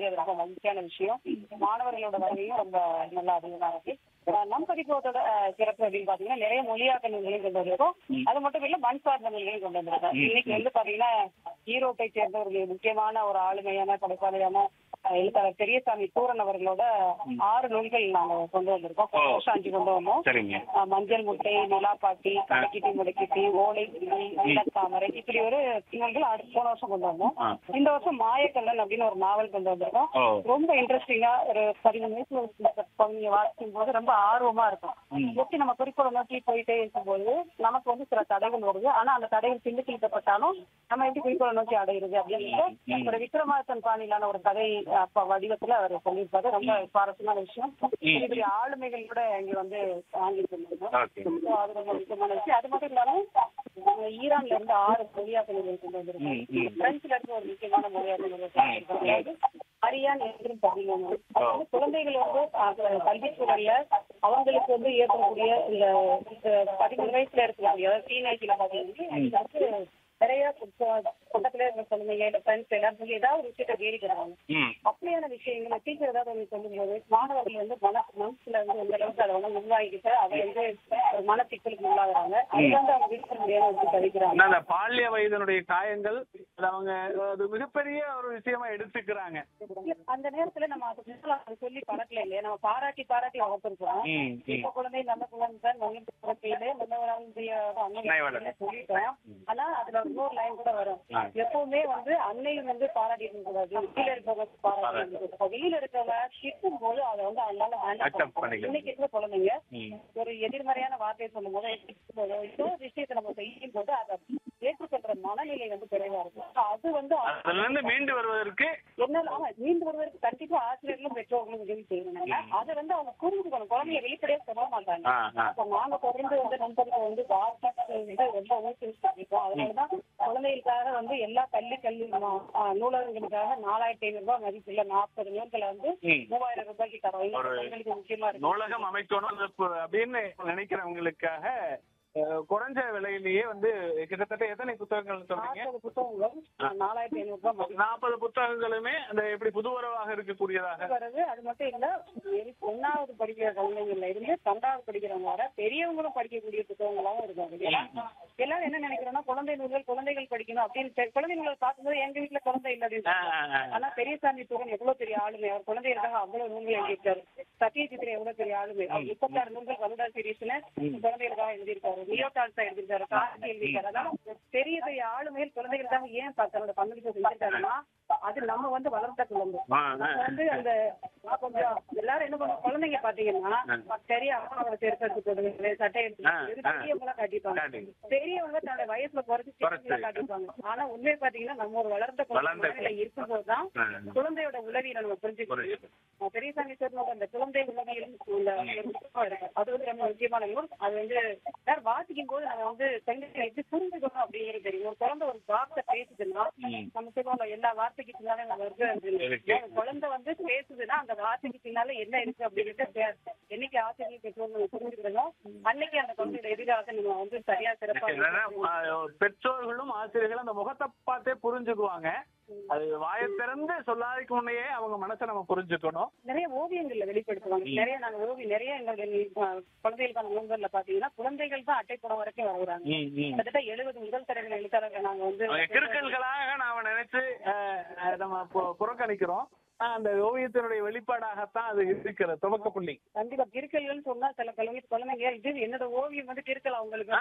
வந்து அது ரொம்ப மகிழ்ச்சியான விஷயம் மாணவர்களோட வருகையும் ரொம்ப நல்லா அதிகமா இருக்கு அஹ் நம் பதிப்பகத்தோட அஹ், சிறப்பு அப்படின்னு பாத்தீங்கன்னா நிறைய மொழியாக்க நூல்களையும் கொண்டு வந்திருக்கோம் அது மட்டும் இல்ல மண் சார்ந்த நூல்களையும் கொண்டு வந்திருக்கோம் இன்னைக்கு வந்து பாத்தீங்கன்னா ஈரோட்டை சேர்ந்த ஒரு முக்கியமான ஒரு ஆளுமையான படைப்பாளியான அஹ், எழுத்தாளர் பெரியசாமி பூரன் அவர்களோட ஆறு நூல்கள் நாங்க கொண்டு வந்திருக்கோம் போன வருஷம் அஞ்சு கொண்டு வந்தோம் சரிங்க அஹ் மஞ்சள் முட்டை நிலாப்பாட்டி கடைக்கிட்டி முடைக்கிட்டி ஓலை கிளி நீலத்தாமரை இப்படி ஒரு நூல்கள் அடுத்த போன வருஷம் கொண்டு வந்தோம் ஆ. இந்த வருஷம் மாயக்கல்லன் அப்படின்னு ஒரு நாவல் கொண்டு வந்திருக்கோம் ஓ ரொம்ப இன்ட்ரெஸ்டிங்கா ஒரு பதிமூணு வயசுல ஒரு குழந்தைங்க வாசிக்கும் போது ரொம்ப ஆர்வமா இருக்கும் ம். எப்படி நம்ம குறிக்கோளை நோக்கி போயிட்டே இருக்கும்போது நமக்கு வந்து சில தடைகள் வருது ஆனா அந்த தடைகள் பின்னுக்கிட்டப்பட்டாலும் நம்ம எப்படி குறிக்கோளை நோக்கி அடையிறது அப்படின்னு ஒரு விக்ரமாதித்தன் பாணியிலான ஒரு கதை அப்ப வடிவத்துல அவர் சொல்லியிருப்பாரு ரொம்ப சுவாரஸ்யமான விஷயம் பெரிய பெரிய ஆளுமைகள் கூட இங்க வந்து வாங்கிட்டு இருந்தாங்க ஓகே So, அது ரொம்ப முக்கியமான விஷயம் அது மட்டும் இல்லாம நம்ம ஈரான்ல இருந்து ஆறு மொழியாக்க நிலையம் கொண்டு ம், வந்திருக்கோம் ம். பிரெஞ்சுல இருந்து ஒரு முக்கியமான மொழியாக்க நிலையம் அதாவது அரியான் என்றும் பதினொன்று அது வந்து குழந்தைகள் வந்து அஹ், கல்வி சூழல்ல அவங்களுக்கு வந்து ஏற்படக்கூடிய இந்த இந்த பதிமூணு வயசுல இருக்கக்கூடிய அதாவது டீனேஜ்ல பாத்தீங்கன்னா வந்து நிறைய பக்கத்துல இருக்க குழந்தைங்க இல்ல ஃப்ரெண்ட்ஸ் எல்லாரும் சொல்லி ஏதாவது ஒரு விஷயத்த கேலி பண்ணுவாங்க ம் அப்படியான விஷயங்களை டீச்சர் ஏதாவது ஒன்று சொல்லும்போது மாணவர்கள் வந்து மன மனசுல வந்து எந்த அளவுக்கு அதை வந்து உள்வாங்கிட்டு அதை வந்து ஒரு மன சிக்கலுக்கு உள்ளாகுறாங்க அது வந்து அவங்க விடுக்க முடியாம வச்சு கழிக்கிறாங்க ஆனா, அந்த பால்ய வயதினுடைய காயங்கள் அது அவங்க அது மிகப்பெரிய ஒரு விஷயமா எடுத்துக்கிறாங்க அந்த நேரத்துல நம்ம அதை முதல்ல அதை சொல்லி பழக்கல இல்லையா நம்ம பாராட்டி பாராட்டி வளர்த்துருக்கோம் ம், ம். இப்ப குழந்தை நல்ல குழந்தை நல்ல குழந்தையிலே நல்லவராக அன்னை வளர். சொல்லிட்டோம் ஆனா அதுல இன்னொரு லைன் கூட வரும் ஆ. எப்பவுமே வந்து அன்னை வந்து பாராட்டி இருக்க கூடாது வெளியில இருக்கவங்க பாராட்டி இருக்க கூடாது. வெளியில இருக்கவங்க திட்டும் போது அதை வந்து அதனால Accept வேண்டாம் பண்ணிக்கணும். இன்னைக்கு இருக்க குழந்தைங்க ம். ஒரு எதிர்மறையான வார்த்தையை சொல்லும் போது ஏதோ ஒரு விஷயத்தை நம்ம செய்யும் போது அதை ஏற்றுக்கொள்ற மனநிலை வந்து குறைவா இருக்கும் அது வந்து அதுல இருந்து மீண்டு வருவதற்கு என்ன ஆமா மீண்டு வருவதற்கு கண்டிப்பா ஆசிரியர்களும் பெற்றோர்களும் உதவி செய்யணும் அதை வந்து அவங்க புரிஞ்சுக்கணும் குழந்தைய வெளிப்படையா சொல்ல மாட்டாங்க ஆ, ஆ. அப்ப நாங்க தொடர்ந்து வந்து நண்பர்களை வந்து வாசிப்பு வந்து ரொம்ப ஊக்குவிச்சிருக்கோம் அதனாலதான் குழந்தைகளுக்காக வந்து எல்லா பள்ளி கல்வி மா- ஆ, நூலகங்களுக்காக நாலாயிரத்தி ஐநூறு ரூபாய் மதிப்புள்ள நாற்பது நூல்களை வந்து ம். மூவாயிரம் ரூபாய்க்கு தரோம் இது ஒரு எங்களுக்கு முக்கியமா இருக்கு நூலகம் அமைக்கணும் அது ப- அப்படின்னு நினைக்கிறவங்களுக்காக அஹ், குறைஞ்ச விலையிலேயே வந்து கிட்டத்தட்ட எத்தனை புத்தகங்கள் சொன்னீங்க நாற்பது புத்தகங்கள் நாலாயிரத்தி ஐநூறு ரூபாய் மதிப்பு நாற்பது புத்தகங்களுமே அந்த எப்படி புதுவரவாக இருக்கக்கூடியதாக வருது அது மட்டும் இல்ல எல்- ஒண்ணாவது படிக்கிற குழந்தைங்கள்ல இருந்து பன்னெண்டாவது படிக்கிறவங்க வர பெரியவங்களும் படிக்கக்கூடிய புத்தகங்களாவும் இருக்காங்க ஏன்னா எல்லாரும் என்ன நினைக்கிறோம்னா குழந்தை நூல்கள் குழந்தைகள் படிக்கணும் அப்படின்னு தெ- குழந்தைங்களை பார்க்கும்போது எங்க வீட்டுல குழந்தை இல்ல அப்படின்னு ஆ, ஆ, ஆ. ஆனா பெரியசாமி தூரன் எவ்வளவு பெரிய ஆளுமை அவர் குழந்தைகளுக்காக அவ்வளவு நூல்கள் எழுதியிருக்காரு சத்யஜித்ரே எவ்வளவு பெரிய ஆளுமை அவர் முப்பத்தாறு நூல்கள் கருடா சீரீஸ்னு குழந்தைகளுக்காக எழுதியிருக்காரு லியோ டால்ஸா எழுதியிருக்காரு கார்த்தி எழுதியிருக்காரு அதனால பெரிய பெரிய ஆளுமைகள் குழந்தைகளுக்காக ஏன் பா- தன்னோட பங்களிப்பு செஞ்சிருக்காருன்னா அது நம்ம வந்து வளர்த்த குழந்தை ஆ, ஆ. நம்ம வந்து அந்த நான் கொஞ்சம் எல்லாரும் என்ன பண்ணுவோம் குழந்தைங்க பாத்தீங்கன்னா பெரிய அம்மாவோட செருப்பு போடுறது சட்டை எடுத்து ஆ, போடுறது, ஆ. பெரியவங்களா காட்டிப்பாங்க காட்டி. பெரியவங்க தன்னோட வயசுல குறைச்சு குறைச்சு. சின்னவங்களா காட்டிப்பாங்க ஆனா உண்மையை பாத்தீங்கன்னா நம்ம ஒரு வளர்ந்த வளர்ந்த குழந்தை இருக்கும்போது தான் ஆ. குழந்தையோட உளவியலை நம்ம புரிஞ்சுக்கணும் புரியுது. நான் பெரியசாமி சொன்ன அந்த குழந்தை உளவியல் உள்ள ஒரு புத்தகம் இருக்கு. அது வந்து ரொம்ப முக்கியமான நூல் அது வந்து எல்லாரும் வாசிக்கும் போது நம்ம வந்து பெண்களை எப்படி புரிஞ்சுக்கணும் அப்படிங்கிறது தெரியும் ஒரு குழந்தை ஒரு வார்த்தை பேசுதுன்னா ம். நம்ம சொல்லுவோம் எல்லா வார்த்தைக்கு பின்னாலே நம்ம இருக்கு அப்படின்னு. இருக்கு. ஒரு குழந்தை வந்து பேசுதுன்னா அந்த வார்த்தைக்கு பின்னால என்ன இருக்கு அப்படிங்கிறது பே- என்னைக்கு ஆசிரியர் பெற்றோர் நம்ம புரிஞ்சுக்கிறோம் அன்னைக்கு அந்த குழந்தையோட எதிராக நம்ம வந்து சரியா சிறப்பா என்னன்னா, ஆஹ், பெற்றோர்களும் ஆசிரியர்களும் அந்த முகத்தை பார்த்தே புரிஞ்சுக்குவாங்க அது வாயை திறந்து சொல்லாததுக்கு முன்னையே அவங்க மனசை நம்ம புரிஞ்சுக்கணும் நிறைய ஓவியங்கள்ல வெளிப்படுத்துவாங்க நிறைய நாங்க ஓவியம் நிறைய எங்களுடைய அஹ், குழந்தைகளுக்கான நூல்கள்ல பாத்தீங்கன்னா குழந்தைகள் தான் அட்டைப்படம் வரைக்கும் வருகிறாங்க ம், ம். கிட்டத்தட்ட எழுபது முதல் தரங்கள் எழுத்தாளர்கள் நாங்க வந்து அவங்க கிறுக்கல்களாக நாம நினைச்சு ஆஹ், ஆஹ், நம்ம பு- புறக்கணிக்கிறோம் ஆனா, அந்த ஓவியத்தினுடைய வெளிப்பாடாகத்தான் அது இருக்கிற துவக்க புள்ளி கண்டிப்பா கிறுக்கல்கள் சொன்னா சில குழந்தை குழந்தைங்க இது என்னோட ஓவியம் வந்து கிறுக்கல் அவங்களுக்கு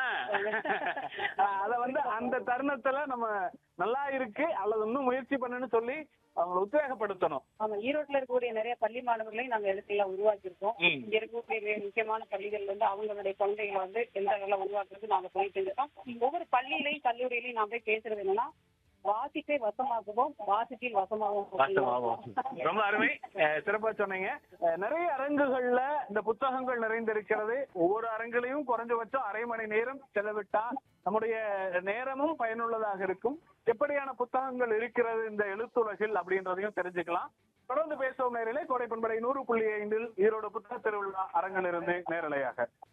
ஆஹ், அத வந்து அந்த தருணத்துல நம்ம நல்லா இருக்கு அல்லது இன்னும் முயற்சி பண்ணுன்னு சொல்லி அவங்களை உத்வேகப்படுத்தணும் ஆமா ஈரோட்ல இருக்கக்கூடிய நிறைய பள்ளி மாணவர்களையும் நாங்க இடத்துல உருவாக்கி இருக்கோம் ம். இங்க இருக்கக்கூடிய மிக முக்கியமான பள்ளிகள்ல இருந்து அவங்களுடைய குழந்தைகளை வந்து எந்த அளவுல உருவாக்குறது நாங்க போயிட்டு இருக்கோம் ஒவ்வொரு பள்ளியிலையும் கல்லூரியிலையும் நான் போய் பேசுறது என்னன்னா வாசிப்பை வசமாக்குவோம் வாசிப்பில் வசமாகவும் வாஸ்தவமாகும். ரொம்ப அருமை அஹ், சிறப்பா சொன்னீங்க அஹ், நிறைய அரங்குகள்ல இந்த புத்தகங்கள் நிறைந்திருக்கிறது ஒவ்வொரு அரங்குலையும் குறைஞ்சபட்சம் அரை மணி நேரம் செலவிட்டா நம்முடைய நேரமும் பயனுள்ளதாக இருக்கும் எப்படியான புத்தகங்கள் இருக்கிறது இந்த எழுத்துலகில் அப்படின்றதையும் தெரிஞ்சுக்கலாம் தொடர்ந்து பேசுவோம் நேரிலே கோடை பண்படை நூறு புள்ளி ஐந்தில் ஈரோடு புத்தக திருவிழா அரங்கிலிருந்து நேரலையாக